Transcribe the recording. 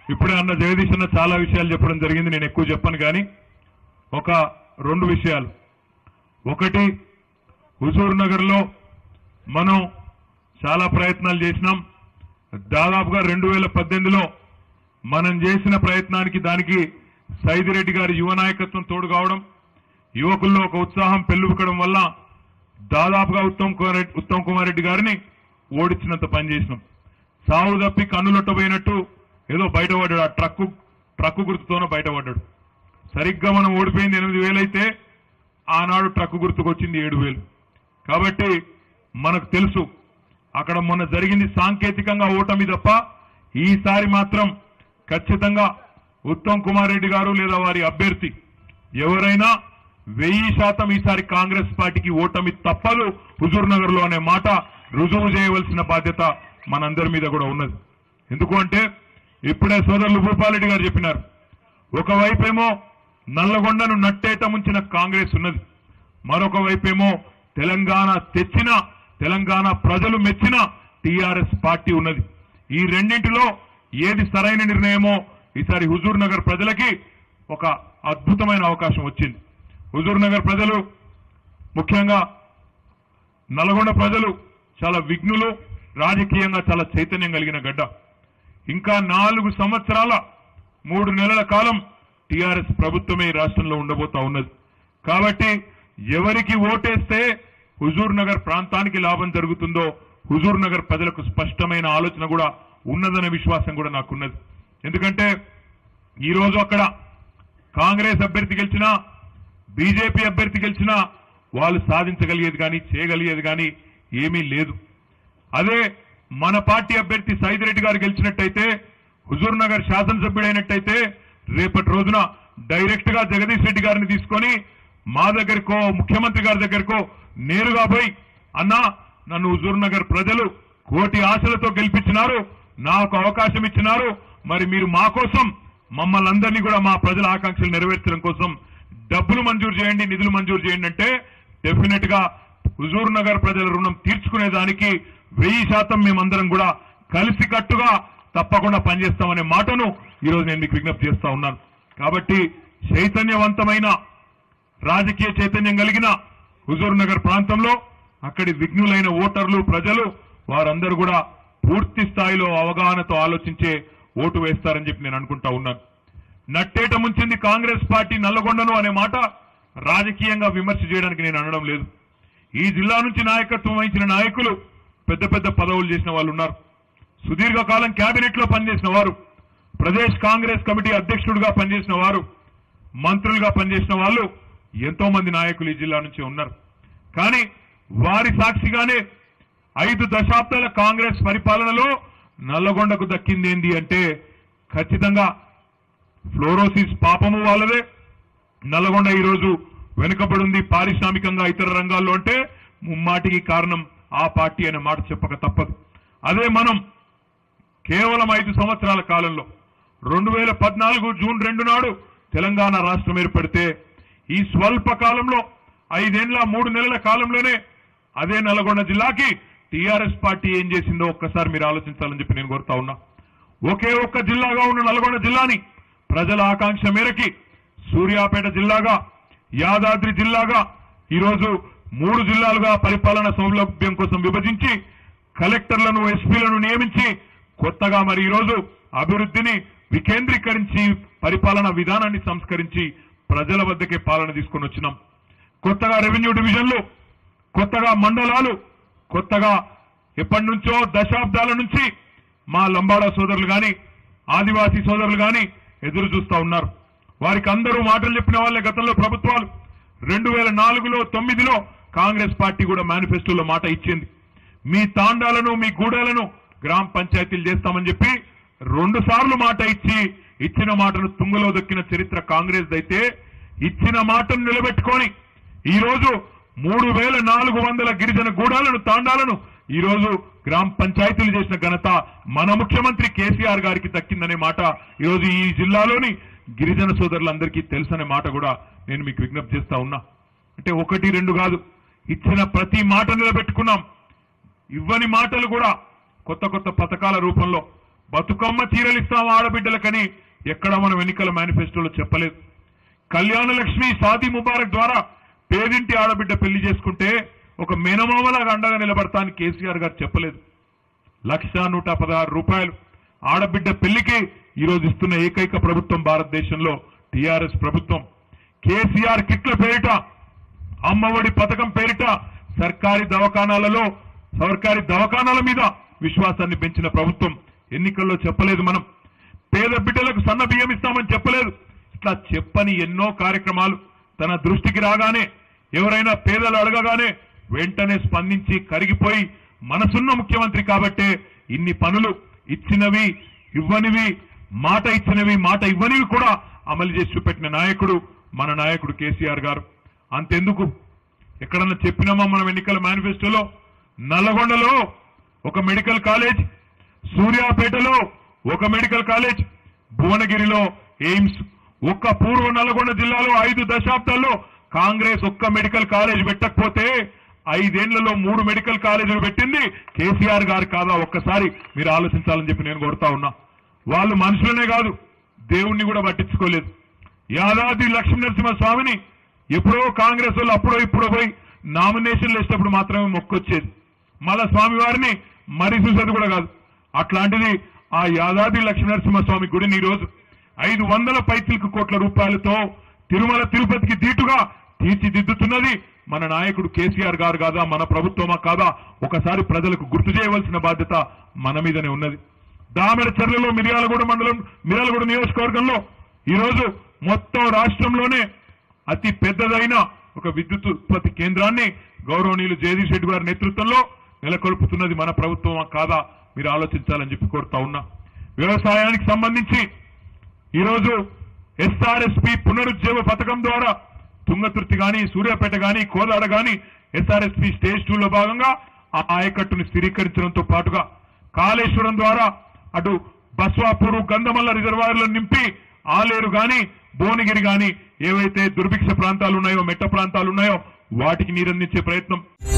ఇప్పుడే అన్న జగదీష్ అన్న చాలా విషయాలు చెప్పడం జరిగింది నేను ఎక్కువ చెప్పను కానీ ఒక రెండు విషయాలు ఒకటి హుజూర్ నగర్ లో మనం చాలా ప్రయత్నాలు చేసినాం దాదాపుగా రెండు వేల పద్దెనిమిదిలో మనం చేసిన ప్రయత్నానికి దానికి సైదిరెడ్డి గారి యువ నాయకత్వం తోడు కావడం యువకుల్లో ఒక ఉత్సాహం పెళ్ళుబుకడం వల్ల దాదాపుగా ఉత్తమ్ కుమార్ రెడ్డి ఉత్తమ్ కుమార్ రెడ్డి గారిని ఓడించినంత పని చేసినాం సావు తప్పి కన్నులొట్టబోయినట్టు ఏదో బయటపడ్డాడు ఆ ట్రక్కు ట్రక్కు గుర్తుతోనే బయటపడ్డాడు సరిగ్గా మనం ఓడిపోయింది ఎనిమిది వేలైతే ఆనాడు ట్రక్కు గుర్తుకు వచ్చింది ఏడు వేలు కాబట్టి మనకు తెలుసు అక్కడ మొన్న జరిగింది సాంకేతికంగా ఓటమి తప్ప ఈసారి మాత్రం ఖచ్చితంగా ఉత్తమ్ కుమార్ రెడ్డి గారు లేదా వారి అభ్యర్థి ఎవరైనా వెయ్యి శాతం ఈసారి కాంగ్రెస్ పార్టీకి ఓటమి తప్పదు హుజూర్ నగర్ లో అనే మాట రుజువు చేయవలసిన బాధ్యత మనందరి మీద కూడా ఉన్నది ఎందుకు అంటే ఇప్పుడే సోదరులు భూపాలరెడ్డి గారు చెప్పినారు ఒకవైపేమో నల్లగొండను నట్టేట ముంచిన కాంగ్రెస్ ఉన్నది మరొక వైపేమో తెలంగాణ తెచ్చిన తెలంగాణ ప్రజలు మెచ్చిన టీఆర్ఎస్ పార్టీ ఉన్నది ఈ రెండింటిలో ఏది సరైన నిర్ణయమో ఈసారి హుజూర్ నగర్ ప్రజలకి ఒక అద్భుతమైన అవకాశం వచ్చింది హుజూర్ నగర్ ప్రజలు ముఖ్యంగా నల్గొండ ప్రజలు చాలా విఘ్నులు రాజకీయంగా చాలా చైతన్యం కలిగిన గడ్డ ఇంకా నాలుగు సంవత్సరాల మూడు నెలల కాలం టీఆర్ఎస్ ప్రభుత్వమే ఈ రాష్ట్రంలో ఉండబోతా ఉన్నది కాబట్టి ఎవరికి ఓటేస్తే హుజూర్ నగర్ ప్రాంతానికి లాభం జరుగుతుందో హుజూర్ నగర్ ప్రజలకు స్పష్టమైన ఆలోచన కూడా ఉన్నదనే విశ్వాసం కూడా నాకున్నది ఎందుకంటే ఈ రోజు అక్కడ కాంగ్రెస్ అభ్యర్థి గెలిచినా బీజేపీ అభ్యర్థి గెలిచినా వాళ్ళు సాధించగలిగేది కానీ చేయగలిగేది కానీ ఏమీ లేదు అదే మన పార్టీ అభ్యర్థి సైదిరెడ్డి గారు గెలిచినట్టయితే హుజూర్ నగర్ శాసనసభ్యుడైనట్టయితే రేపటి రోజున డైరెక్ట్ గా జగదీష్ రెడ్డి గారిని తీసుకొని మా దగ్గరకో ముఖ్యమంత్రి గారి దగ్గరకో నేరుగా పోయి అన్నా నన్ను హుజూర్ నగర్ ప్రజలు కోటి ఆశలతో గెలిపించినారు నాకు అవకాశం ఇచ్చినారు మరి మీరు మా కోసం మమ్మల్ని అందరినీ కూడా మా ప్రజల ఆకాంక్షలు నెరవేర్చడం కోసం డబ్బులు మంజూరు చేయండి నిధులు మంజూరు చేయండి అంటే డెఫినెట్ గా హుజూర్ నగర్ ప్రజల రుణం తీర్చుకునే దానికి వెయ్యి శాతం మేమందరం కూడా కలిసి కట్టుగా తప్పకుండా పనిచేస్తామనే మాటను ఈరోజు నేను మీకు విజ్ఞప్తి చేస్తా ఉన్నాను కాబట్టి చైతన్యవంతమైన రాజకీయ చైతన్యం కలిగిన హుజూర్ నగర్ ప్రాంతంలో అక్కడి విఘ్నులైన ఓటర్లు ప్రజలు వారందరూ కూడా పూర్తి స్థాయిలో అవగాహనతో ఆలోచించే ఓటు వేస్తారని చెప్పి నేను అనుకుంటా ఉన్నాను నట్టేట ముంచింది కాంగ్రెస్ పార్టీ నల్లగొండను అనే మాట రాజకీయంగా విమర్శ చేయడానికి నేను అనడం లేదు ఈ జిల్లా నుంచి నాయకత్వం వహించిన నాయకులు పెద్ద పెద్ద పదవులు చేసిన వాళ్ళు ఉన్నారు సుదీర్ఘకాలం కేబినెట్ లో పనిచేసిన వారు ప్రదేశ్ కాంగ్రెస్ కమిటీ అధ్యక్షుడిగా పనిచేసిన వారు మంత్రులుగా పనిచేసిన వాళ్ళు ఎంతో మంది నాయకులు ఈ జిల్లా నుంచి ఉన్నారు కానీ వారి సాక్షిగానే ఐదు దశాబ్దాల కాంగ్రెస్ పరిపాలనలో నల్లగొండకు దక్కింది ఏంది అంటే ఖచ్చితంగా ఫ్లోరోసిస్ పాపము వాళ్ళదే నల్లగొండ ఈ రోజు వెనుకబడింది పారిశ్రామికంగా ఇతర రంగాల్లో అంటే ముమ్మాటికి కారణం ఆ పార్టీ అనే మాట చెప్పక తప్పదు అదే మనం కేవలం ఐదు సంవత్సరాల కాలంలో రెండు వేల పద్నాలుగు జూన్ రెండు నాడు తెలంగాణ రాష్ట్రం ఏర్పడితే ఈ స్వల్ప కాలంలో ఐదేళ్ల మూడు నెలల కాలంలోనే అదే నల్గొండ జిల్లాకి టీఆర్ఎస్ పార్టీ ఏం చేసిందో ఒక్కసారి మీరు ఆలోచించాలని చెప్పి నేను కోరుతా ఉన్నా ఒకే ఒక్క జిల్లాగా ఉన్న నల్గొండ జిల్లాని ప్రజల ఆకాంక్ష మేరకి సూర్యాపేట జిల్లాగా యాదాద్రి జిల్లాగా ఈరోజు మూడు జిల్లాలుగా పరిపాలన సౌలభ్యం కోసం విభజించి కలెక్టర్లను ఎస్పీలను నియమించి కొత్తగా మరి ఈరోజు అభివృద్ధిని వికేంద్రీకరించి పరిపాలన విధానాన్ని సంస్కరించి ప్రజల వద్దకే పాలన తీసుకొని వచ్చినాం కొత్తగా రెవెన్యూ డివిజన్లు కొత్తగా మండలాలు కొత్తగా ఎప్పటి నుంచో దశాబ్దాల నుంచి మా లంబాడా సోదరులు గాని ఆదివాసీ సోదరులు గాని ఎదురు చూస్తా ఉన్నారు వారికి అందరూ మాటలు చెప్పిన వాళ్ళే గతంలో ప్రభుత్వాలు రెండు వేల నాలుగులో తొమ్మిదిలో కాంగ్రెస్ పార్టీ కూడా మేనిఫెస్టోలో మాట ఇచ్చింది మీ తాండాలను మీ గూడాలను గ్రామ పంచాయతీలు చేస్తామని చెప్పి రెండు సార్లు మాట ఇచ్చి ఇచ్చిన మాటను తుంగలో దొక్కిన చరిత్ర కాంగ్రెస్ అయితే ఇచ్చిన మాటను నిలబెట్టుకొని ఈ రోజు మూడు వేల నాలుగు వందల గిరిజన గూడాలను తాండాలను ఈ రోజు గ్రామ పంచాయతీలు చేసిన ఘనత మన ముఖ్యమంత్రి కేసీఆర్ గారికి దక్కిందనే మాట ఈ రోజు ఈ జిల్లాలోని గిరిజన సోదరులందరికీ తెలుసనే మాట కూడా నేను మీకు విజ్ఞప్తి చేస్తా ఉన్నా అంటే ఒకటి రెండు కాదు ఇచ్చిన ప్రతి మాట నిలబెట్టుకున్నాం ఇవ్వని మాటలు కూడా కొత్త కొత్త పథకాల రూపంలో బతుకమ్మ చీరలు ఇస్తాం ఆడబిడ్డలకని ఎక్కడ మనం ఎన్నికల మేనిఫెస్టోలో చెప్పలేదు కళ్యాణ లక్ష్మి షాదీ ముబారక్ ద్వారా పేదింటి ఆడబిడ్డ పెళ్లి చేసుకుంటే ఒక మేనమామలాగా అండగా నిలబడతా అని కేసీఆర్ గారు చెప్పలేదు లక్ష నూట పదహారు రూపాయలు ఆడబిడ్డ పెళ్లికి ఈరోజు ఇస్తున్న ఏకైక ప్రభుత్వం భారతదేశంలో టీఆర్ఎస్ ప్రభుత్వం కేసీఆర్ కిట్ల పేరిట అమ్మఒడి పథకం పేరిట సర్కారీ దవాఖానాలలో సర్కారీ దవాఖానాల మీద విశ్వాసాన్ని పెంచిన ప్రభుత్వం ఎన్నికల్లో చెప్పలేదు మనం పేద బిడ్డలకు సన్న బియ్యం ఇస్తామని చెప్పలేదు ఇట్లా చెప్పని ఎన్నో కార్యక్రమాలు తన దృష్టికి రాగానే ఎవరైనా పేదలు అడగగానే వెంటనే స్పందించి కరిగిపోయి మనసున్న ముఖ్యమంత్రి కాబట్టే ఇన్ని పనులు ఇచ్చినవి ఇవ్వనివి మాట ఇచ్చినవి మాట ఇవ్వనివి కూడా అమలు చేసి చూపెట్టిన నాయకుడు మన నాయకుడు కేసీఆర్ గారు అంతెందుకు ఎక్కడన్నా చెప్పినామా మనం ఎన్నికల మేనిఫెస్టోలో నల్లగొండలో ఒక మెడికల్ కాలేజ్ సూర్యాపేటలో ఒక మెడికల్ కాలేజ్ భువనగిరిలో ఎయిమ్స్ ఒక్క పూర్వ నల్గొండ జిల్లాలో ఐదు దశాబ్దాల్లో కాంగ్రెస్ ఒక్క మెడికల్ కాలేజ్ పెట్టకపోతే ఐదేళ్లలో మూడు మెడికల్ కాలేజీలు పెట్టింది కేసీఆర్ గారు కాదా ఒక్కసారి మీరు ఆలోచించాలని చెప్పి నేను కోరుతా ఉన్నా వాళ్ళు మనుషులనే కాదు దేవుణ్ణి కూడా పట్టించుకోలేదు యాదాద్రి లక్ష్మీ నరసింహ స్వామిని ఎప్పుడో కాంగ్రెస్ వాళ్ళు అప్పుడో ఇప్పుడో పోయి నామినేషన్లు వేసినప్పుడు మాత్రమే మొక్కొచ్చేది మళ్ళా స్వామి వారిని మరి చూసేది కూడా కాదు అట్లాంటిది ఆ యాదాద్రి లక్ష్మీ నరసింహ స్వామి గుడిని ఈ రోజు ఐదు వందల పైచిలకు కోట్ల రూపాయలతో తిరుమల తిరుపతికి దీటుగా తీర్చిదిద్దుతున్నది మన నాయకుడు కేసీఆర్ గారు కాదా మన ప్రభుత్వమా కాదా ఒకసారి ప్రజలకు గుర్తు చేయవలసిన బాధ్యత మన మీదనే ఉన్నది దామెర చర్లలో మిర్యాలగూడ మండలం మిర్యాలగూడ నియోజకవర్గంలో ఈరోజు మొత్తం రాష్ట్రంలోనే అతి పెద్దదైన ఒక విద్యుత్ ఉత్పత్తి కేంద్రాన్ని గౌరవనీయులు జగదీష్ రెడ్డి గారి నేతృత్వంలో నెలకొల్పుతున్నది మన ప్రభుత్వమా కాదా మీరు ఆలోచించాలని చెప్పి కోరుతా ఉన్నా వ్యవసాయానికి సంబంధించి ఈరోజు ఎస్ఆర్ఎస్పి పునరుజ్జీవ పథకం ద్వారా తుంగతుర్తి గాని సూర్యాపేట గాని కోదాడ గాని ఎస్ఆర్ఎస్పి స్టేజ్ టూ లో భాగంగా ఆ ఆయకట్టుని స్థిరీకరించడంతో పాటుగా కాళేశ్వరం ద్వారా అటు బస్వాపూరు గంధమల్ల రిజర్వాయర్లను నింపి ఆలేరు గాని భువనగిరి గాని ఏవైతే దుర్భిక్ష ప్రాంతాలు ఉన్నాయో మెట్ట ప్రాంతాలు ఉన్నాయో వాటికి నీరందించే ప్రయత్నం